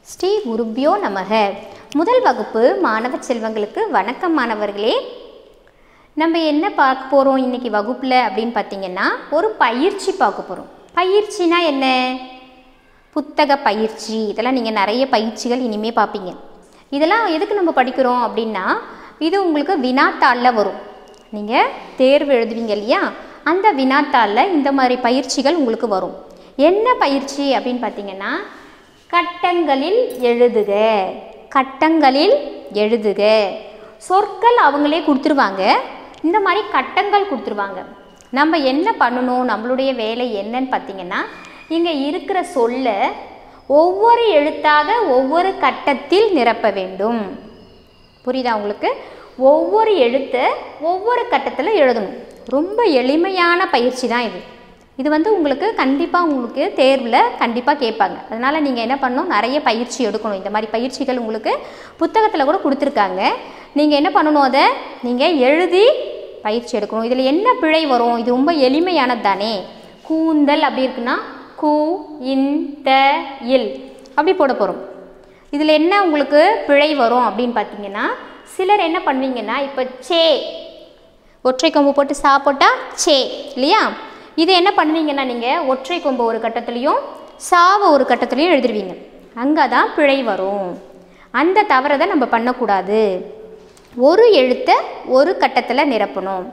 ஸ்ரீ குருப்யோ நமக முதல் வகுப்பு மாணவ செல்வங்களுக்கு வணக்கம் மாணவர்களே நம்ம என்ன பார்க்க போகிறோம் இன்னைக்கு வகுப்பில் அப்படின்னு பார்த்தீங்கன்னா ஒரு பயிற்சி பார்க்க போகிறோம் பயிற்சினா என்ன புத்தக பயிற்சி இதெல்லாம் நீங்கள் நிறைய பயிற்சிகள் இனிமேல் பார்ப்பீங்க இதெல்லாம் எதுக்கு நம்ம படிக்கிறோம் அப்படின்னா இது உங்களுக்கு வினாத்தாளில் வரும் நீங்கள் தேர்வு எழுதுவீங்க இல்லையா அந்த வினாத்தாளில் இந்த மாதிரி பயிற்சிகள் உங்களுக்கு வரும் என்ன பயிற்சி அப்படின்னு பார்த்தீங்கன்னா கட்டங்களில் எழுதுக கட்டங்களில் எழுதுக சொற்கள் அவங்களே கொடுத்துருவாங்க இந்த மாதிரி கட்டங்கள் கொடுத்துருவாங்க நம்ம என்ன பண்ணணும் நம்மளுடைய வேலை என்னன்னு பார்த்தீங்கன்னா இங்கே இருக்கிற சொல்ல ஒவ்வொரு எழுத்தாக ஒவ்வொரு கட்டத்தில் நிரப்ப வேண்டும் புரியுதா உங்களுக்கு ஒவ்வொரு எழுத்தை ஒவ்வொரு கட்டத்தில் எழுதணும் ரொம்ப எளிமையான பயிற்சி தான் இது இது வந்து உங்களுக்கு கண்டிப்பாக உங்களுக்கு தேர்வில் கண்டிப்பாக கேட்பாங்க அதனால் நீங்கள் என்ன பண்ணணும் நிறைய பயிற்சி எடுக்கணும் இந்த மாதிரி பயிற்சிகள் உங்களுக்கு புத்தகத்தில் கூட கொடுத்துருக்காங்க நீங்கள் என்ன பண்ணணும் அதை நீங்கள் எழுதி பயிற்சி எடுக்கணும் இதில் என்ன பிழை வரும் இது ரொம்ப எளிமையானது தானே கூந்தல் அப்படி இருக்குன்னா கூ இன் த இல் அப்படி போட போகிறோம் இதில் என்ன உங்களுக்கு பிழை வரும் அப்படின்னு பார்த்தீங்கன்னா சிலர் என்ன பண்ணுவீங்கன்னா இப்போ சே ஒற்றை கொம்பு போட்டு சா போட்டால் சே இல்லையா இது என்ன பண்ணுவீங்கன்னா நீங்கள் ஒற்றை கொம்பு ஒரு கட்டத்துலேயும் சாவை ஒரு கட்டத்துலேயும் எழுதிருவீங்க அங்கே தான் பிழை வரும் அந்த தவறை தான் நம்ம பண்ணக்கூடாது ஒரு எழுத்தை ஒரு கட்டத்தில் நிரப்பணும்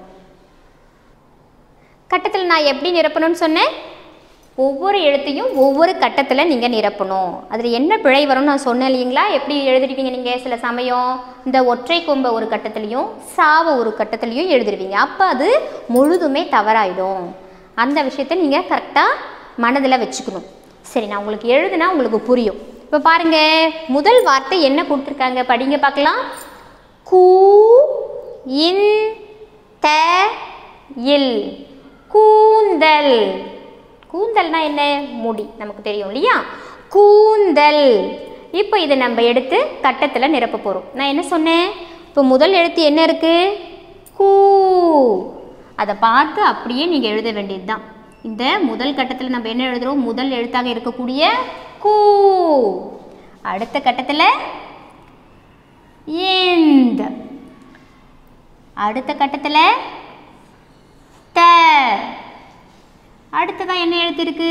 கட்டத்தில் நான் எப்படி நிரப்பணும்னு சொன்னேன் ஒவ்வொரு எழுத்தையும் ஒவ்வொரு கட்டத்தில் நீங்கள் நிரப்பணும் அதில் என்ன பிழை வரும்னு நான் சொன்னேன் இல்லைங்களா எப்படி எழுதிருவீங்க நீங்கள் சில சமயம் இந்த ஒற்றை கொம்பை ஒரு கட்டத்துலேயும் சாவை ஒரு கட்டத்துலேயும் எழுதிருவீங்க அப்போ அது முழுதுமே தவறாயிடும் அந்த விஷயத்தை நீங்கள் கரெக்டாக மனதில் வச்சுக்கணும் சரி நான் உங்களுக்கு எழுதுனா உங்களுக்கு புரியும் இப்போ பாருங்கள் முதல் வார்த்தை என்ன கொடுத்துருக்காங்க படிங்க பார்க்கலாம் கூ இன் த இல் கூந்தல் கூந்தல்னா என்ன முடி நமக்கு தெரியும் இல்லையா கூந்தல் இப்போ இதை நம்ம எடுத்து கட்டத்தில் நிரப்ப போகிறோம் நான் என்ன சொன்னேன் இப்போ முதல் எழுத்து என்ன இருக்குது கூ அதை பார்த்து அப்படியே நீங்கள் எழுத வேண்டியது தான் இந்த முதல் கட்டத்தில் நம்ம என்ன எழுதுகிறோம் முதல் எழுத்தாக இருக்கக்கூடிய கூ அடுத்த கட்டத்தில் இந்த அடுத்த கட்டத்தில் த அடுத்ததான் என்ன எழுத்து இருக்கு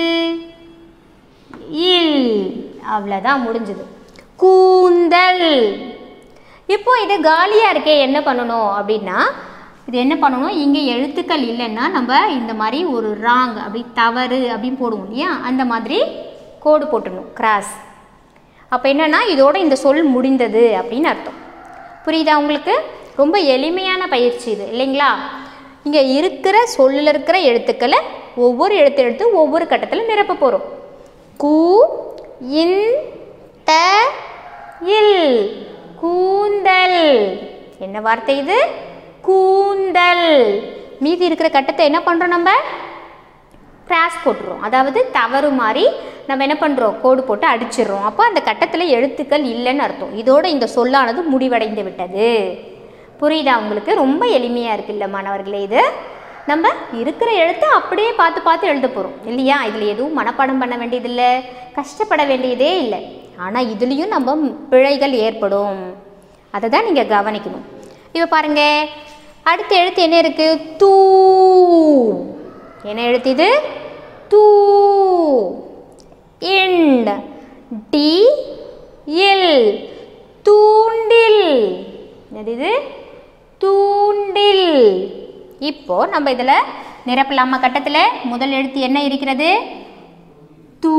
இல் அவ்வளோதான் முடிஞ்சது கூந்தல் இப்போ இது காலியாக இருக்கே என்ன பண்ணணும் அப்படின்னா இது என்ன பண்ணணும் இங்கே எழுத்துக்கள் இல்லைன்னா நம்ம இந்த மாதிரி ஒரு ராங் அப்படி தவறு அப்படின்னு போடுவோம் இல்லையா அந்த மாதிரி கோடு போட்டுடணும் கிராஸ் அப்போ என்னென்னா இதோட இந்த சொல் முடிந்தது அப்படின்னு அர்த்தம் புரியுதா உங்களுக்கு ரொம்ப எளிமையான பயிற்சி இது இல்லைங்களா இங்கே இருக்கிற சொல்லில் இருக்கிற எழுத்துக்களை ஒவ்வொரு எழுத்து எடுத்து ஒவ்வொரு கட்டத்தில் நிரப்ப போகிறோம் கூ இன் த இல் கூந்தல் என்ன வார்த்தை இது கூந்தல் மீதி இருக்கிற கட்டத்தை என்ன பண்ணுறோம் நம்ம கிராஸ் போட்டுறோம் அதாவது தவறு மாதிரி நம்ம என்ன பண்ணுறோம் கோடு போட்டு அடிச்சிடுறோம் அப்போ அந்த கட்டத்தில் எழுத்துக்கள் இல்லைன்னு அர்த்தம் இதோட இந்த சொல்லானது முடிவடைந்து விட்டது புரியுதா உங்களுக்கு ரொம்ப எளிமையாக இருக்குல்ல மாணவர்களே இது நம்ம இருக்கிற எழுத்தை அப்படியே பார்த்து பார்த்து எழுத போகிறோம் இல்லையா இதில் எதுவும் மனப்பாடம் பண்ண வேண்டியதில்லை கஷ்டப்பட வேண்டியதே இல்லை ஆனால் இதுலேயும் நம்ம பிழைகள் ஏற்படும் அதை தான் நீங்கள் கவனிக்கணும் இப்போ பாருங்க அடுத்த எழுத்து என்ன இருக்குது தூ என்ன எழுத்து இது தூ இண்ட் டி இல் தூண்டில் என்னது இது தூண்டில் இப்போ நம்ம இதில் நிரப்பலாமா கட்டத்தில் முதல் எழுத்து என்ன இருக்கிறது தூ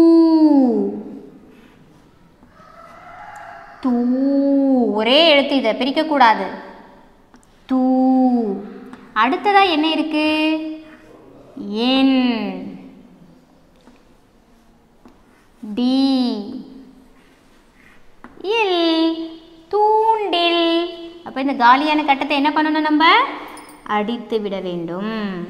தூ ஒரே எழுத்து இதை பிரிக்கக்கூடாது தூ அடுத்ததா என்ன இருக்கு என் டி இல் தூண்டில் அப்போ இந்த காலியான கட்டத்தை என்ன பண்ணணும் நம்ம அடித்து விட வேண்டும்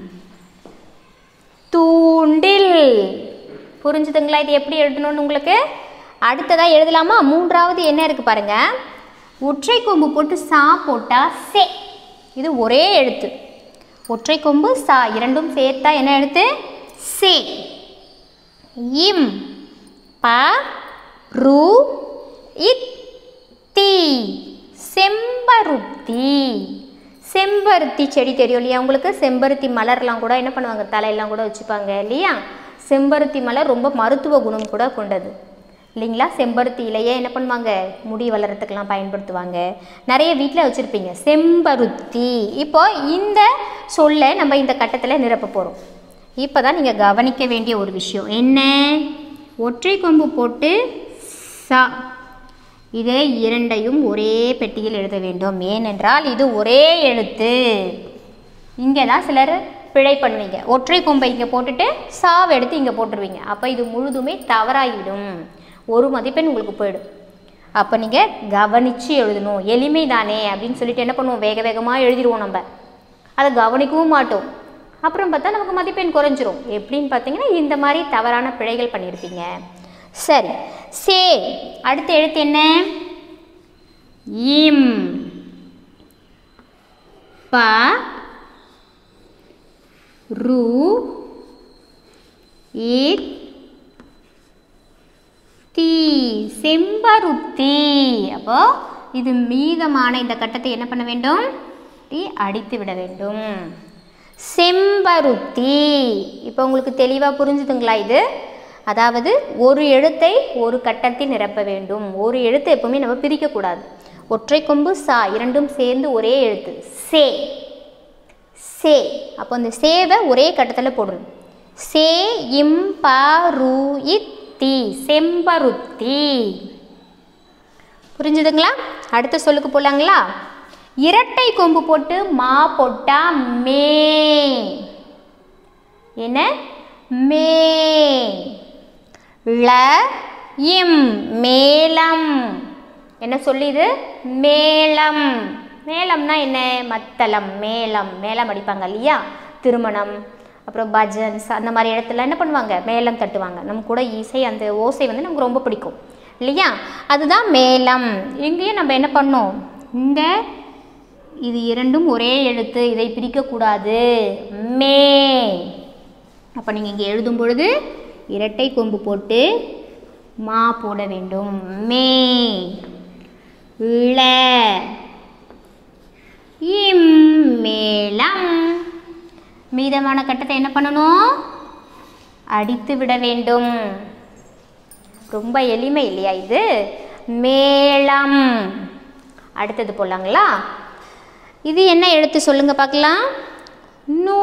தூண்டில் புரிஞ்சுதுங்களா இது எப்படி எழுதணும்னு உங்களுக்கு அடுத்ததாக எழுதலாமா மூன்றாவது என்ன இருக்குது பாருங்க ஒற்றை கொம்பு போட்டு சா போட்டால் சே இது ஒரே எழுத்து ஒற்றை கொம்பு சா இரண்டும் சேர்த்தா என்ன எழுத்து சே இம் ப ரு இத்தி செம்பருத்தி செம்பருத்தி செடி தெரியும் இல்லையா உங்களுக்கு செம்பருத்தி மலர்லாம் கூட என்ன பண்ணுவாங்க தலையெல்லாம் கூட வச்சுப்பாங்க இல்லையா செம்பருத்தி மலர் ரொம்ப மருத்துவ குணம் கூட கொண்டது இல்லைங்களா செம்பருத்தி இலையை என்ன பண்ணுவாங்க முடி வளர்கிறதுக்கெல்லாம் பயன்படுத்துவாங்க நிறைய வீட்டில் வச்சுருப்பீங்க செம்பருத்தி இப்போ இந்த சொல்லை நம்ம இந்த கட்டத்தில் நிரப்ப போகிறோம் இப்போ தான் நீங்கள் கவனிக்க வேண்டிய ஒரு விஷயம் என்ன ஒற்றை கொம்பு போட்டு சா இதை இரண்டையும் ஒரே பெட்டியில் எழுத வேண்டும் ஏனென்றால் இது ஒரே எழுத்து இங்கே தான் சிலர் பிழை பண்ணுவீங்க ஒற்றை கொம்பை இங்கே போட்டுட்டு சாவை எடுத்து இங்கே போட்டுருவீங்க அப்போ இது முழுதுமே தவறாகிவிடும் ஒரு மதிப்பெண் உங்களுக்கு போயிடும் அப்போ நீங்கள் கவனித்து எழுதணும் எளிமை தானே அப்படின்னு சொல்லிட்டு என்ன பண்ணுவோம் வேக வேகமாக எழுதிடுவோம் நம்ம அதை கவனிக்கவும் மாட்டோம் அப்புறம் பார்த்தா நமக்கு மதிப்பெண் குறைஞ்சிரும் எப்படின்னு பார்த்தீங்கன்னா இந்த மாதிரி தவறான பிழைகள் பண்ணியிருப்பீங்க சரி சே அடுத்த எழுத்து என்ன இம் ப ரு இத் தீ செம்பருத்தி அப்போ இது மீதமான இந்த கட்டத்தை என்ன பண்ண வேண்டும் டி அடித்து விட வேண்டும் செம்பருத்தி இப்போ உங்களுக்கு தெளிவாக புரிஞ்சுதுங்களா இது அதாவது ஒரு எழுத்தை ஒரு கட்டத்தில் நிரப்ப வேண்டும் ஒரு எழுத்தை எப்பவுமே நம்ம பிரிக்கக்கூடாது ஒற்றை கொம்பு சா இரண்டும் சேர்ந்து ஒரே எழுத்து சே சே அப்போ அந்த சேவை ஒரே கட்டத்தில் போடணும் சே இம் ப ரு இத்தி செம்பருத்தி புரிஞ்சுதுங்களா அடுத்த சொல்லுக்கு போலாங்களா இரட்டை கொம்பு போட்டு மா போட்டா மே என்ன மே ல இம் மேளம் என்ன சொல்லிது மேளம் மேளம்னா என்ன மத்தளம் மேளம் மேளம் அடிப்பாங்க இல்லையா திருமணம் அப்புறம் பஜன்ஸ் அந்த மாதிரி இடத்துல என்ன பண்ணுவாங்க மேளம் தட்டுவாங்க நம்ம கூட இசை அந்த ஓசை வந்து நமக்கு ரொம்ப பிடிக்கும் இல்லையா அதுதான் மேளம் இங்கேயும் நம்ம என்ன பண்ணோம் இந்த இது இரண்டும் ஒரே எழுத்து இதை பிரிக்கக்கூடாது மே அப்போ நீங்கள் இங்கே எழுதும் பொழுது இரட்டை கொம்பு போட்டு மா போட வேண்டும் மே ள இம் மேளம் மீதமான கட்டத்தை என்ன பண்ணணும் அடித்து விட வேண்டும் ரொம்ப எளிமை இல்லையா இது மேளம் அடுத்தது போலாங்களா இது என்ன எழுத்து சொல்லுங்க பார்க்கலாம் நூ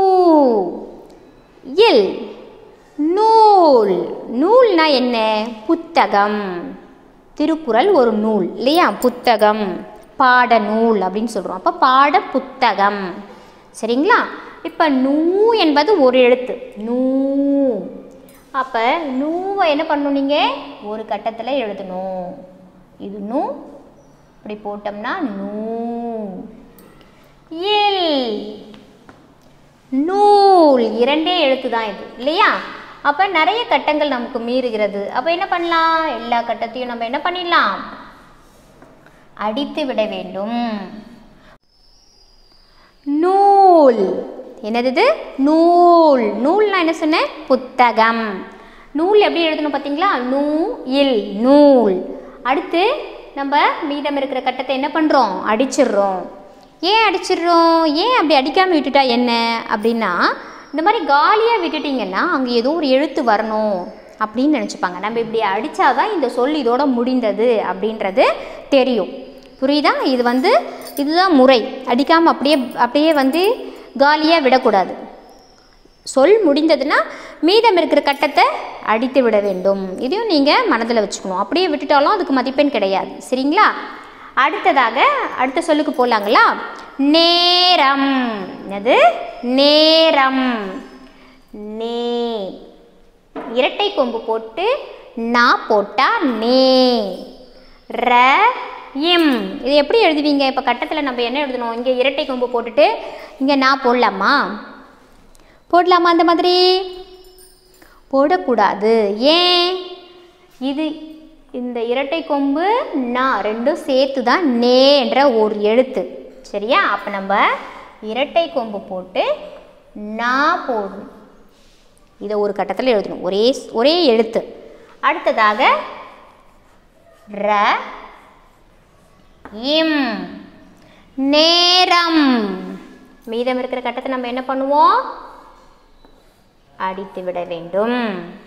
இல் நூல் நூல்னா என்ன புத்தகம் திருக்குறள் ஒரு நூல் இல்லையா புத்தகம் பாட நூல் அப்படின்னு சொல்கிறோம் அப்போ பாட புத்தகம் சரிங்களா இப்போ நூ என்பது ஒரு எழுத்து நூ அப்போ நூவை என்ன பண்ணணும் நீங்கள் ஒரு கட்டத்தில் எழுதணும் இது நூ இப்படி போட்டோம்னா நூ இல் நூல் இரண்டே எழுத்து தான் இது இல்லையா அப்போ நிறைய கட்டங்கள் நமக்கு மீறுகிறது அப்போ என்ன பண்ணலாம் எல்லா கட்டத்தையும் நம்ம என்ன பண்ணிடலாம் அடித்து விட வேண்டும் நூல் என்னது இது நூல் நூல்னா என்ன சொன்னேன் புத்தகம் நூல் எப்படி எழுதணும் பார்த்தீங்களா நூ இல் நூல் அடுத்து நம்ம மீதம் இருக்கிற கட்டத்தை என்ன பண்ணுறோம் அடிச்சிடுறோம் ஏன் அடிச்சிடுறோம் ஏன் அப்படி அடிக்காமல் விட்டுட்டா என்ன அப்படின்னா இந்த மாதிரி காலியாக விட்டுட்டிங்கன்னா அங்கே ஏதோ ஒரு எழுத்து வரணும் அப்படின்னு நினச்சிப்பாங்க நம்ம இப்படி அடித்தாதான் இந்த சொல் இதோட முடிந்தது அப்படின்றது தெரியும் புரியுதா இது வந்து இதுதான் முறை அடிக்காமல் அப்படியே அப்படியே வந்து காலியாக விடக்கூடாது சொல் முடிந்ததுன்னா மீதம் இருக்கிற கட்டத்தை அடித்து விட வேண்டும் இதையும் நீங்கள் மனதில் வச்சுக்கணும் அப்படியே விட்டுட்டாலும் அதுக்கு மதிப்பெண் கிடையாது சரிங்களா அடுத்ததாக அடுத்த சொல்லுக்கு போகலாங்களா நேரம் என்னது நேரம் நே இரட்டை கொம்பு போட்டு நா போட்டா நே ர இம் இது எப்படி எழுதுவீங்க இப்போ கட்டத்தில் நம்ம என்ன எழுதணும் இங்கே இரட்டை கொம்பு போட்டுட்டு இங்கே நான் போடலாமா போடலாமா அந்த மாதிரி போடக்கூடாது ஏன் இது இந்த இரட்டை கொம்பு நான் ரெண்டும் சேர்த்து தான் நே என்ற ஒரு எழுத்து சரியா அப்போ நம்ம இரட்டை கொம்பு போட்டு நான் போடணும் இதை ஒரு கட்டத்தில் எழுதணும் ஒரே ஒரே எழுத்து அடுத்ததாக ர இம் நேரம் மீதம் இருக்கிற கட்டத்தை நம்ம என்ன பண்ணுவோம் அடித்து விட வேண்டும்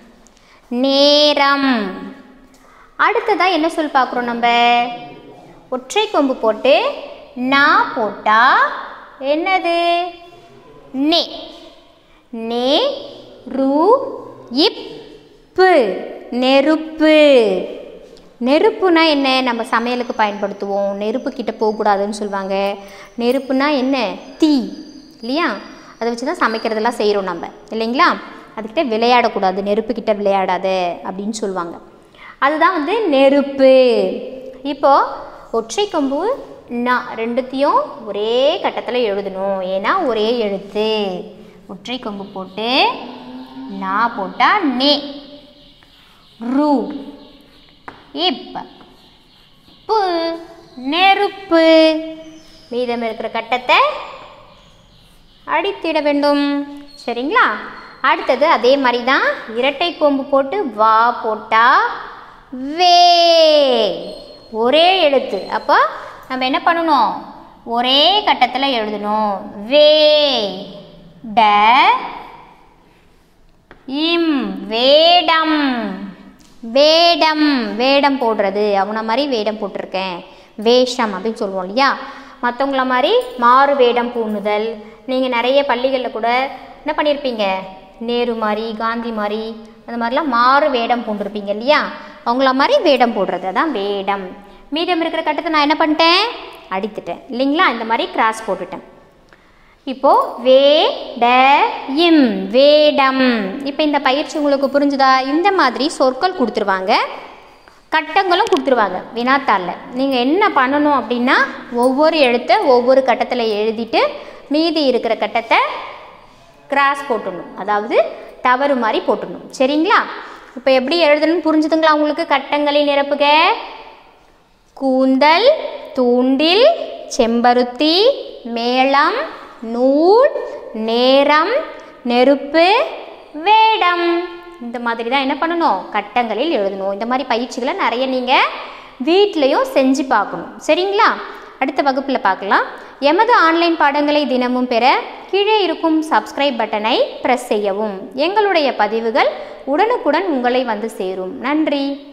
நேரம் அடுத்ததா என்ன சொல் பார்க்குறோம் நம்ம ஒற்றை கொம்பு போட்டு நா போட்டா என்னது நே நே ரு இப்பு நெருப்பு நெருப்புனா என்ன நம்ம சமையலுக்கு பயன்படுத்துவோம் நெருப்பு கிட்ட போகக்கூடாதுன்னு சொல்லுவாங்க நெருப்புனா என்ன தீ இல்லையா அதை வச்சு தான் சமைக்கிறதெல்லாம் செய்கிறோம் நம்ம இல்லைங்களா அதுக்கிட்ட விளையாடக்கூடாது நெருப்பு கிட்ட விளையாடாத அப்படின்னு சொல்லுவாங்க அதுதான் வந்து நெருப்பு இப்போ ஒற்றை கொம்பு நான் ரெண்டுத்தையும் ஒரே கட்டத்தில் எழுதணும் ஏன்னா ஒரே எழுத்து ஒற்றை கொம்பு போட்டு நான் போட்டால் நே ரூ இப்ப பு நெருப்பு மீதம் இருக்கிற கட்டத்தை அடித்திட வேண்டும் சரிங்களா அடுத்தது அதே மாதிரி தான் இரட்டை கொம்பு போட்டு வா போட்டா வே ஒரே எழுத்து அப்போ நம்ம என்ன பண்ணணும் ஒரே கட்டத்தில் எழுதணும் வே ட இம் வேடம் வேடம் வேடம் போடுறது அவனை மாதிரி வேடம் போட்டிருக்கேன் வேஷம் அப்படின்னு சொல்லுவோம் இல்லையா மற்றவங்கள மாதிரி மாறு வேடம் பூணுதல் நீங்கள் நிறைய பள்ளிகளில் கூட என்ன பண்ணியிருப்பீங்க நேரு மாதிரி காந்தி மாதிரி அந்த மாதிரிலாம் மாறு வேடம் பூண்டிருப்பீங்க இல்லையா அவங்கள மாதிரி வேடம் போடுறது அதான் வேடம் மீதம் இருக்கிற கட்டத்தை நான் என்ன பண்ணிட்டேன் அடித்துட்டேன் இல்லைங்களா இந்த மாதிரி கிராஸ் போட்டுட்டேன் இப்போ வே ட இம் வேடம் இப்போ இந்த பயிற்சி உங்களுக்கு புரிஞ்சுதா இந்த மாதிரி சொற்கள் கொடுத்துருவாங்க கட்டங்களும் கொடுத்துருவாங்க வினாத்தாளில் நீங்கள் என்ன பண்ணணும் அப்படின்னா ஒவ்வொரு எழுத்தை ஒவ்வொரு கட்டத்தில் எழுதிட்டு மீதி இருக்கிற கட்டத்தை கிராஸ் போட்டுடணும் அதாவது தவறு மாதிரி போட்டுடணும் சரிங்களா இப்போ எப்படி எழுதணும்னு புரிஞ்சுதுங்களா உங்களுக்கு கட்டங்களை நிரப்புக கூந்தல் தூண்டில் செம்பருத்தி மேளம் நூல் நேரம் நெருப்பு வேடம் இந்த மாதிரி தான் என்ன பண்ணணும் கட்டங்களில் எழுதணும் இந்த மாதிரி பயிற்சிகளை நிறைய நீங்கள் வீட்லேயும் செஞ்சு பார்க்கணும் சரிங்களா அடுத்த வகுப்பில் பார்க்கலாம் எமது ஆன்லைன் பாடங்களை தினமும் பெற கீழே இருக்கும் சப்ஸ்கிரைப் பட்டனை பிரஸ் செய்யவும் எங்களுடைய பதிவுகள் உடனுக்குடன் உங்களை வந்து சேரும் நன்றி